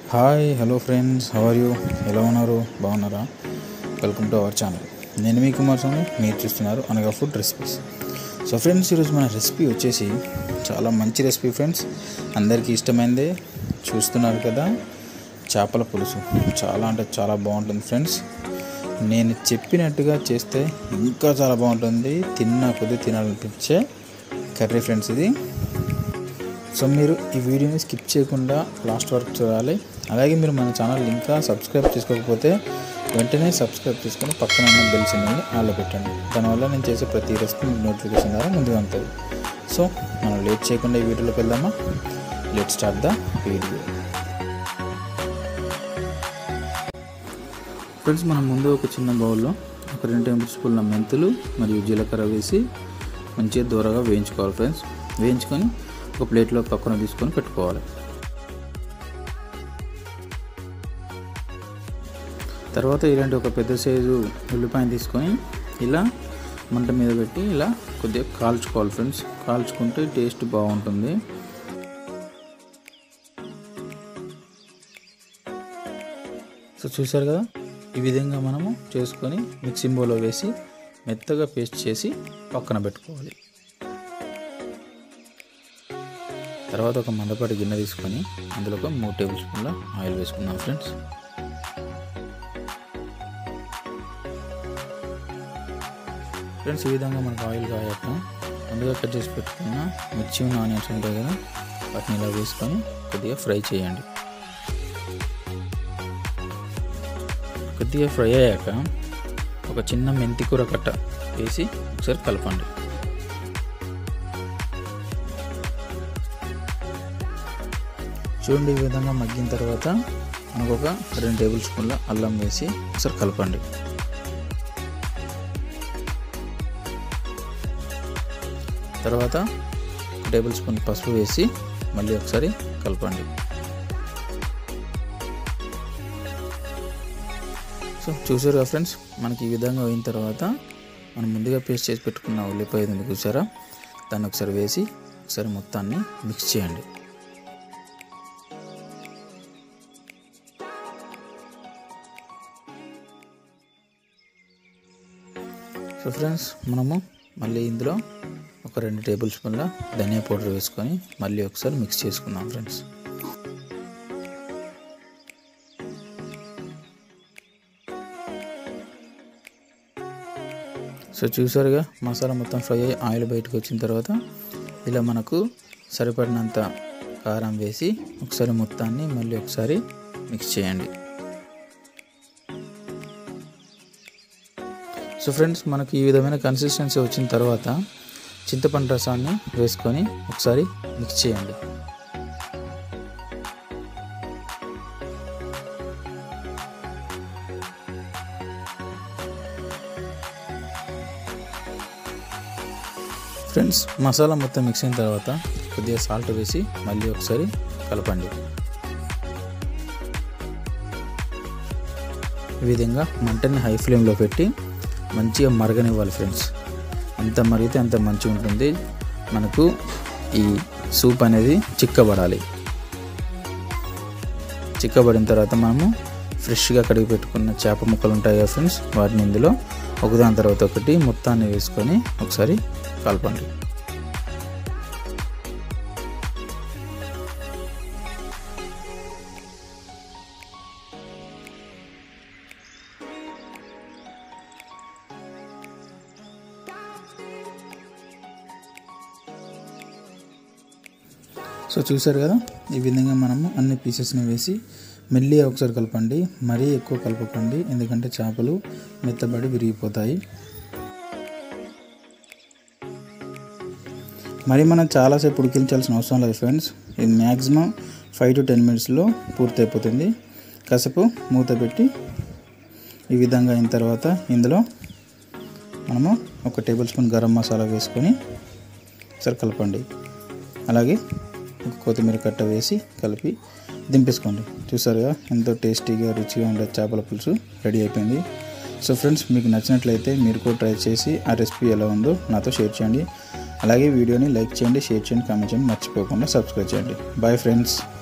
hi hello friends how are you ఎలా ఉన్నారు బాగున్నారా వెల్కమ్ టు అవర్ ఛానల్ నేను మీ కుమార్ స్వామి మీరు చూస్తున్నారు అనగా ఫుడ్ రెసిపీస్ సో ఫ్రెండ్స్ ఈరోజు మన రెసిపీ వచ్చేసి చాలా మంచి రెసిపీ ఫ్రెండ్స్ అందరికీ ఇష్టమైందే చూస్తున్నారు కదా చేపల పులుసు చాలా అంటే చాలా బాగుంటుంది ఫ్రెండ్స్ నేను చెప్పినట్టుగా చేస్తే ఇంకా చాలా బాగుంటుంది తిన్నా కొద్ది తినాలనిపించే కర్రీ ఫ్రెండ్స్ ఇది సో మీరు ఈ వీడియోని స్కిప్ చేయకుండా లాస్ట్ వరకు చూడాలి అలాగే మీరు మన ఛానల్ ఇంకా సబ్స్క్రైబ్ చేసుకోకపోతే వెంటనే సబ్స్క్రైబ్ చేసుకొని పక్కన ఉన్న బెల్ సింబల్ని ఆన్లో పెట్టండి దానివల్ల నేను చేసే ప్రతి రెసిపీ మీకు నోటిఫికేషన్ ద్వారా ముందుగా ఉంటుంది సో మనం లేట్ చేయకుండా ఈ వీడియోలోకి వెళ్దామా let start the video friends మనం ముందు ఒక చిన్న బౌల్లో ఒక రెండు టేబుల్ స్పూన్ల మెంతులు మరియు జీలకర్ర వేసి మంచిగా దూరగా వేయించుకోవాలి ఫ్రెండ్స్ వేయించుకొని ఒక ప్లేట్లో పక్కన తీసుకొని పెట్టుకోవాలి తర్వాత ఇలాంటి ఒక పెద్ద సైజు ఉల్లిపాయను తీసుకొని ఇలా మంట మీద పెట్టి ఇలా కొద్దిగా కాల్చుకోవాలి ఫ్రెండ్స్ కాల్చుకుంటే టేస్ట్ బాగుంటుంది సో చూసారు కదా ఈ విధంగా మనము చేసుకొని మిక్సింగ్ బౌల్లో వేసి మెత్తగా పేస్ట్ చేసి పక్కన పెట్టుకోవాలి తర్వాత ఒక మందపాటి గిన్నె తీసుకొని అందులో ఒక మూడు టేబుల్ స్పూన్ల ఆయిల్ వేసుకుందాం ఫ్రెండ్స్ ఫ్రెండ్స్ ఈ విధంగా మనకు ఆయిల్ కాయాక ముందుగా కట్ చేసి పెట్టుకున్న మిర్చి ఉన్న ఆనియన్స్ ఉంటాయి కదా వాటిని ఇలా వేసుకొని కొద్దిగా ఫ్రై చేయండి కొద్దిగా ఫ్రై అయ్యాక ఒక చిన్న మెంతి కూర కట్ట వేసి ఒకసారి కలపండి చూడండి ఈ విధంగా మగ్గిన తర్వాత మనకు ఒక రెండు టేబుల్ స్పూన్ల అల్లం వేసి ఒకసారి కలపండి తర్వాత టేబుల్ స్పూన్ పసుపు వేసి మళ్ళీ ఒకసారి కలపండి సో చూసారుగా ఫ్రెండ్స్ మనకి ఈ విధంగా అయిన తర్వాత మనం ముందుగా పేస్ట్ చేసి పెట్టుకున్న ఉల్లిపాయ ఉంది చూసారా దాన్ని ఒకసారి వేసి ఒకసారి మొత్తాన్ని మిక్స్ చేయండి సో ఫ్రెండ్స్ మనము మళ్ళీ ఇందులో ఒక రెండు టేబుల్ స్పూన్ల ధనియా పౌడర్ వేసుకొని మళ్ళీ ఒకసారి మిక్స్ చేసుకుందాం ఫ్రెండ్స్ సో చూసారుగా మసాలా మొత్తం ఫ్రై అయ్యి ఆయిల్ బయటకు వచ్చిన తర్వాత ఇలా మనకు సరిపడినంత కారం వేసి ఒకసారి మొత్తాన్ని మళ్ళీ ఒకసారి మిక్స్ చేయండి సో ఫ్రెండ్స్ మనకి ఈ విధమైన కన్సిస్టెన్సీ వచ్చిన తర్వాత చింతపండు రసాన్ని వేసుకొని ఒకసారి మిక్స్ చేయండి ఫ్రెండ్స్ మసాలా మొత్తం మిక్స్ అయిన తర్వాత కొద్దిగా సాల్ట్ వేసి మళ్ళీ ఒకసారి కలపండి ఈ విధంగా మంటని హై ఫ్లేమ్లో పెట్టి మంచిగా మరగనివ్వాలి ఫ్రెండ్స్ ఎంత మరిగితే అంత మంచిగా ఉంటుంది మనకు ఈ సూప్ అనేది చిక్కబడాలి చిక్కబడిన తర్వాత మనము ఫ్రెష్గా కడిగి పెట్టుకున్న చేప ముక్కలు ఉంటాయి కదా ఫ్రెండ్స్ వాటిని ఇందులో ఒకదాని తర్వాత ఒకటి మొత్తాన్ని వేసుకొని ఒకసారి కలపండి సో చూసారు కదా ఈ విధంగా మనము అన్ని పీసెస్ని వేసి మెల్లిగా ఒకసారి కలపండి మరీ ఎక్కువ కలపకండి ఎందుకంటే చేపలు మెత్తబడి విరిగిపోతాయి మరి మనం చాలాసేపు ఉడికించాల్సిన అవసరం లేదు ఫ్రెండ్స్ ఇది మ్యాక్సిమం ఫైవ్ టు టెన్ మినిట్స్లో పూర్తి అయిపోతుంది కాసేపు మూత పెట్టి ఈ విధంగా అయిన తర్వాత ఇందులో మనము ఒక టేబుల్ స్పూన్ గరం మసాలా వేసుకొని ఒకసారి కలపండి అలాగే ఒక కొత్తిమీర కట్ట వేసి కలిపి దింపేసుకోండి చూసారుగా ఎంతో టేస్టీగా రుచిగా ఉండే చేపల పులుసు రెడీ అయిపోయింది సో ఫ్రెండ్స్ మీకు నచ్చినట్లయితే మీరు కూడా ట్రై చేసి ఆ రెసిపీ ఎలా ఉందో నాతో షేర్ చేయండి అలాగే వీడియోని లైక్ చేయండి షేర్ చేయండి కామెంట్ చేయండి మర్చిపోకుండా సబ్స్క్రైబ్ చేయండి బాయ్ ఫ్రెండ్స్